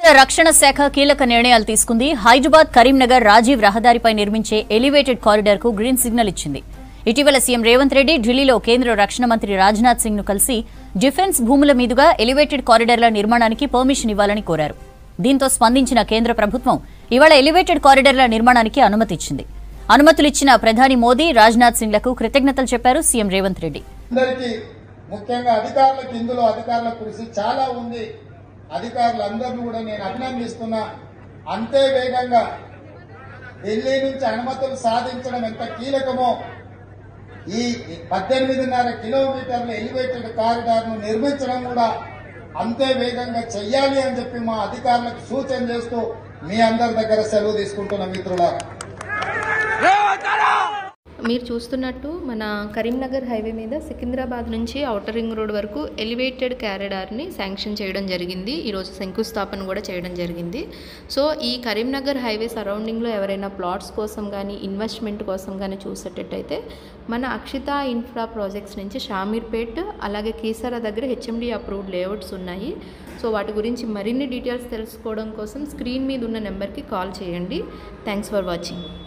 రక్షణ శాఖ కీలక నిర్ణయాలు తీసుకుంది హైదరాబాద్ కరీంనగర్ రాజీవ్ రహదారిపై నిర్మించే ఎలివేటెడ్ కారిడార్ కు గ్రీన్ సిగ్నల్ ఇచ్చింది ఇటీవల సీఎం రేవంత్ రెడ్డి ఢిల్లీలో కేంద్ర రక్షణ మంత్రి రాజ్నాథ్ సింగ్ ను కలిసి డిఫెన్స్ భూముల మీదుగా ఎలివేటెడ్ కారిడార్ల నిర్మాణానికి పర్మిషన్ ఇవ్వాలని కోరారు దీంతో స్పందించిన కేంద్ర ప్రభుత్వం ఇవాళ ఎలివేటెడ్ కారిడార్ల నిర్మాణానికి అనుమతి ఇచ్చింది అనుమతులిచ్చిన ప్రధాని మోదీ రాజ్నాథ్ సింగ్లకు కృతజ్ఞతలు చెప్పారు సీఎం రేవంత్ రెడ్డి అందరికీ ముఖ్యంగా అధికారులకు ఇందులో అధికారుల కృషి చాలా ఉంది అధికారులందరినీ కూడా నేను అభినందిస్తున్నా అంతే వేగంగా ఢిల్లీ నుంచి అనుమతులు సాధించడం ఎంత కీలకమో ఈ పద్దెనిమిదిన్నర కిలోమీటర్ల ఎలివేటెడ్ కారిడార్ ను నిర్మించడం కూడా అంతే వేగంగా చెయ్యాలి అని చెప్పి మా అధికారులకు సూచన చేస్తూ మీ అందరి దగ్గర సెలవు తీసుకుంటున్న మిత్రులారా మీరు చూస్తున్నట్టు మన కరీంనగర్ హైవే మీద సికింద్రాబాద్ నుంచి ఔటర్ రింగ్ రోడ్ వరకు ఎలివేటెడ్ క్యారిడార్ని శాంక్షన్ చేయడం జరిగింది ఈరోజు శంకుస్థాపన కూడా చేయడం జరిగింది సో ఈ కరీంనగర్ హైవే సరౌండింగ్లో ఎవరైనా ప్లాట్స్ కోసం కానీ ఇన్వెస్ట్మెంట్ కోసం కానీ చూసేటట్టయితే మన అక్షిత ఇన్ఫ్రా ప్రాజెక్ట్స్ నుంచి షామీర్పేట్ అలాగే కీసర దగ్గర హెచ్ఎండి అప్రూవ్డ్ లేఅవుట్స్ ఉన్నాయి సో వాటి గురించి మరిన్ని డీటెయిల్స్ తెలుసుకోవడం కోసం స్క్రీన్ మీద ఉన్న నెంబర్కి కాల్ చేయండి థ్యాంక్స్ ఫర్ వాచింగ్